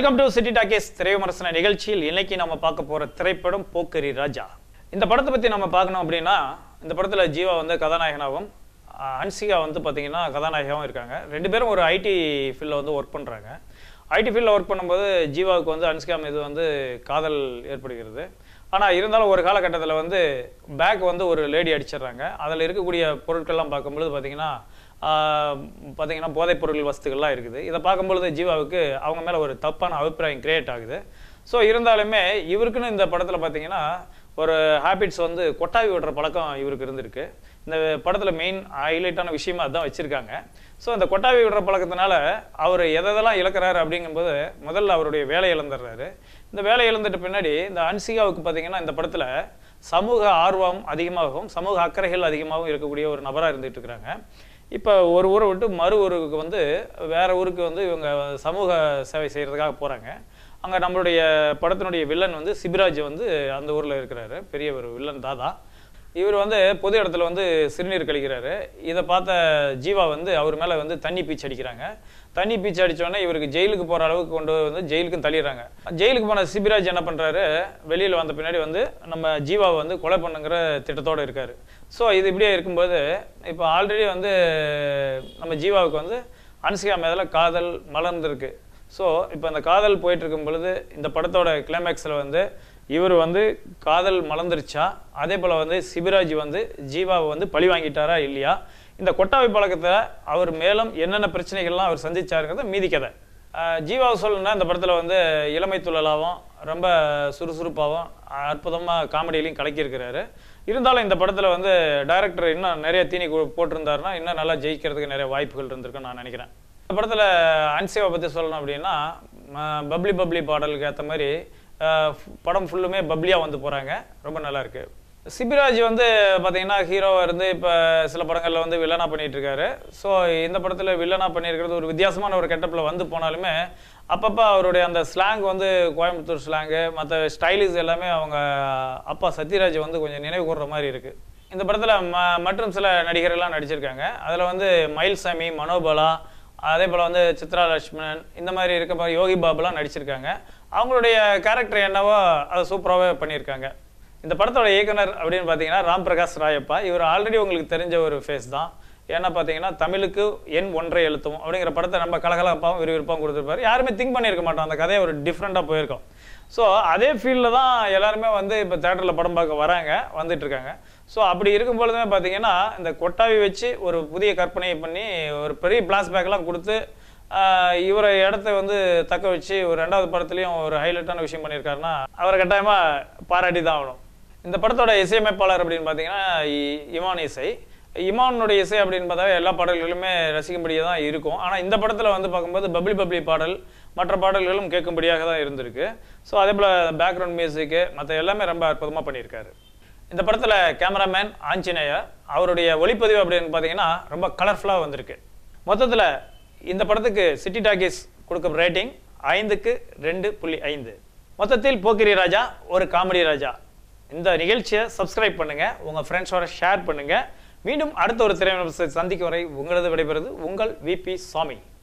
welcome to city talkies திரைவிமர்சன நிகழ்ச்சியில் இன்னைக்கு நம்ம பார்க்க போற திரைப்படம் போக்கரி ராஜா இந்த படத்தை பத்தி நம்ம பார்க்கணும் அப்படின்னா இந்த படத்துல ஜீவா வந்து கதாநாயகனாகவும் அஹ், ஹன்சிகா வந்து பார்த்தீங்கன்னா கதாநாயகாவும் இருக்காங்க ரெண்டு பேரும் ஒரு ஐடி ஃபீல்டில் வந்து ஒர்க் பண்ணுறாங்க ஐடி ஃபீல்டில் ஒர்க் பண்ணும்போது ஜீவாவுக்கு வந்து ஹன்சிகா மீது வந்து காதல் ஏற்படுகிறது ஆனால் இருந்தாலும் ஒரு காலகட்டத்தில் வந்து பேக் வந்து ஒரு லேடி அடிச்சிடுறாங்க அதில் இருக்கக்கூடிய பொருட்கள்லாம் பார்க்கும்பொழுது பார்த்தீங்கன்னா ஆஹ், பார்த்தீங்கன்னா போதைப் பொருள் வஸ்துக்கள்லாம் இருக்குது இதை பார்க்கும்பொழுது ஜீவாவுக்கு அவங்க மேலே ஒரு தப்பான அபிப்பிராயம் கிரியேட் ஆகுது ஸோ இருந்தாலுமே இவருக்குன்னு இந்த படத்தில் பார்த்தீங்கன்னா ஒரு ஹேபிட்ஸ் வந்து கொட்டாவி விடுற பழக்கம் இவருக்கு இருந்திருக்கு இந்த படத்தில் மெயின் ஹைலைட்டான விஷயமா அதான் வச்சுருக்காங்க ஸோ இந்த கொட்டாவி விடுற பழக்கத்தினால அவர் எதெல்லாம் இழக்கிறாரு அப்படிங்கும்போது முதல்ல அவருடைய வேலை இழந்துடுறாரு இந்த வேலை இழந்துட்ட பின்னாடி இந்த அன்சிகாவுக்கு பார்த்தீங்கன்னா இந்த படத்தில் சமூக ஆர்வம் அதிகமாகவும் சமூக அக்கறைகள் அதிகமாகவும் இருக்கக்கூடிய ஒரு நபராக இருந்துட்டு இருக்கிறாங்க இப்போ ஒரு ஊரை விட்டு மறு ஊருக்கு வந்து வேற ஊருக்கு வந்து இவங்க சமூக சேவை செய்கிறதுக்காக போகிறாங்க அங்கே நம்மளுடைய படத்தினுடைய வில்லன் வந்து சிபிராஜ் வந்து அந்த ஊரில் இருக்கிறாரு பெரிய ஒரு வில்லன் தாதா இவர் வந்து பொது இடத்துல வந்து சிறுநீர் கழிக்கிறாரு இதை பார்த்த ஜீவா வந்து அவர் மேலே வந்து தண்ணி பீச்சு அடிக்கிறாங்க தண்ணி பீச்சு அடிச்சோடனே இவருக்கு ஜெயிலுக்கு போகிற அளவுக்கு கொண்டு வந்து ஜெயிலுக்கும் தள்ளிடுறாங்க ஜெயிலுக்கு போன சிபிராஜ் என்ன பண்ணுறாரு வெளியில் வந்த பின்னாடி வந்து நம்ம ஜீவாவை வந்து கொலை பண்ணுங்கிற திட்டத்தோடு இருக்காரு ஸோ இது இப்படியே இருக்கும்போது இப்போ ஆல்ரெடி வந்து நம்ம ஜீவாவுக்கு வந்து அன்சிகா மேதில் காதல் மலர்ந்திருக்கு ஸோ இப்போ இந்த காதல் போயிட்டு இருக்கும் பொழுது இந்த படத்தோட கிளைமேக்ஸில் வந்து இவர் வந்து காதல் மலர்ந்துருச்சா அதே போல் வந்து சிபிராஜ் வந்து ஜீவாவை வந்து பழி வாங்கிட்டாரா இல்லையா இந்த கொட்டாவி பழக்கத்தை அவர் மேலும் என்னென்ன பிரச்சனைகள்லாம் அவர் சந்திச்சாருங்கிறத மீதி கதை ஆஹ் ஜீவாவை சொல்லணும்னா இந்த படத்தில் வந்து இளமை துள்ளலாகவும் ரொம்ப சுறுசுறுப்பாகவும் அற்புதமாக காமெடியிலையும் கலக்கியிருக்கிறாரு இருந்தாலும் இந்த படத்தில் வந்து டைரக்டர் இன்னும் நிறைய தீனி கு- போட்டிருந்தாருன்னா இன்னும் நல்லா ஜெயிக்கிறதுக்கு நிறைய வாய்ப்புகள் இருந்திருக்குன்னு நான் நினைக்கிறேன் இந்த படத்தில் அன்சியாவை பற்றி சொல்லணும் அப்படின்னா ம- பப்ளி பப்ளி பாடலுக்கு ஏற்ற மாதிரி ஆஹ் ஃபு- படம் ஃபுல்லுமே பப்ளியாக வந்து போகிறாங்க ரொம்ப நல்லா இருக்கு சிபிராஜ் வந்து பார்த்தீங்கன்னா ஹீரோவாக இருந்து இப்போ சில படங்களில் வந்து வில்லனாக பண்ணிட்டு இருக்காரு ஸோ இந்த படத்தில் வில்லனாக பண்ணியிருக்கிறது ஒரு வித்தியாசமான ஒரு கெட்டப்பில் வந்து போனாலுமே அப்பப்போ அவருடைய அந்த ஸ்லாங் வந்து கோயம்புத்தூர் ஸ்லாங்கு மற்ற ஸ்டைலிஸ் எல்லாமே அவங்க அப்பா சத்யராஜ் வந்து கொஞ்சம் நினைவு கூர்ற மாதிரி இருக்குது இந்த படத்தில் ம மற்றும் சில நடிகர்கள்லாம் நடிச்சிருக்காங்க அதில் வந்து மயில்சாமி மனோபலா அதே போல் வந்து சித்ரா லட்சுமணன் இந்த மாதிரி இருக்க மாதிரி யோகி பாபுலாம் நடிச்சிருக்காங்க அவங்களுடைய கேரக்டர் என்னவோ அதை சூப்பராகவே பண்ணியிருக்காங்க இந்த படத்தோட இயக்குனர் அப்படின்னு பார்த்தீங்கன்னா ராம் பிரகாஷ் ராயப்பா இவர் ஆல்ரெடி உங்களுக்கு தெரிஞ்ச ஒரு ஃபேஸ் தான் ஏன்னா பார்த்தீங்கன்னா தமிழுக்கு எண் ஒன்றை எழுத்தும் அப்படிங்கிற படத்தை நம்ம கலகலப்பாகவும் விறுவிறுப்பாகவும் கொடுத்துருப்பாரு யாருமே திங்க் பண்ணியிருக்க மாட்டோம் அந்த கதையை ஒரு டிஃப்ரெண்ட்டாக போயிருக்கோம் ஸோ அதே ஃபீல்டில் தான் எல்லாருமே வந்து இப்போ தேட்டரில் படம் பார்க்க வராங்க வந்துட்டு இருக்காங்க ஸோ அப்படி இருக்கும் பொழுதுமே பார்த்தீங்கன்னா இந்த கொட்டாவி வச்சு ஒரு புதிய கற்பனையை பண்ணி ஒரு பெரிய பிளாஸ்பேக்லாம் கொடுத்து ஆஹ் இவரை இடத்த வந்து தக்க வச்சு ஒரு ரெண்டாவது படத்துலையும் ஒரு ஹைலைட்டான விஷயம் பண்ணியிருக்காருன்னா அவரை கட்டாயமாக பாராட்டி தான் ஆகணும் இந்த படத்தோட இசையமைப்பாளர் அப்படின்னு பார்த்தீங்கன்னா இ- இமான் இசை இமானுடைய இசை அப்படின்னு பார்த்தா எல்லா பாடல்களுமே ரசிக்கும்படியாக தான் இருக்கும் ஆனால் இந்த படத்தில் வந்து பார்க்கும்போது பப்ளி பப்ளி பாடல் மற்ற பாடல்களும் கேட்கும்படியாக தான் இருந்திருக்கு ஸோ அதே போல் பேக்ரவுண்ட் மியூசிக்கு மற்ற எல்லாமே ரொம்ப அற்புதமாக பண்ணியிருக்காரு இந்த படத்தில் கேமராமேன் ஆஞ்சநேயா அவருடைய ஒளிப்பதிவு அப்படின்னு பார்த்தீங்கன்னா ரொம்ப கலர்ஃபுல்லாக வந்திருக்கு மொத்தத்தில் இந்த படத்துக்கு சிட்டி டாக்கீஸ் கொடுக்கும் ரேட்டிங் ஐந்துக்கு ரெண்டு புள்ளி ஐந்து மொத்தத்தில் போக்கிரி ராஜா ஒரு காமெடி ராஜா இந்த நிகழ்ச்சியை சப்ஸ்கிரைப் பண்ணுங்க உங்க ஃப்ரெண்ட்ஸோட ஷேர் பண்ணுங்க மீண்டும் அடுத்த ஒரு திரைப்படம் சந்திக்கும் வரை உங்களது விடைபெறுவது உங்கள் விபி சுவாமி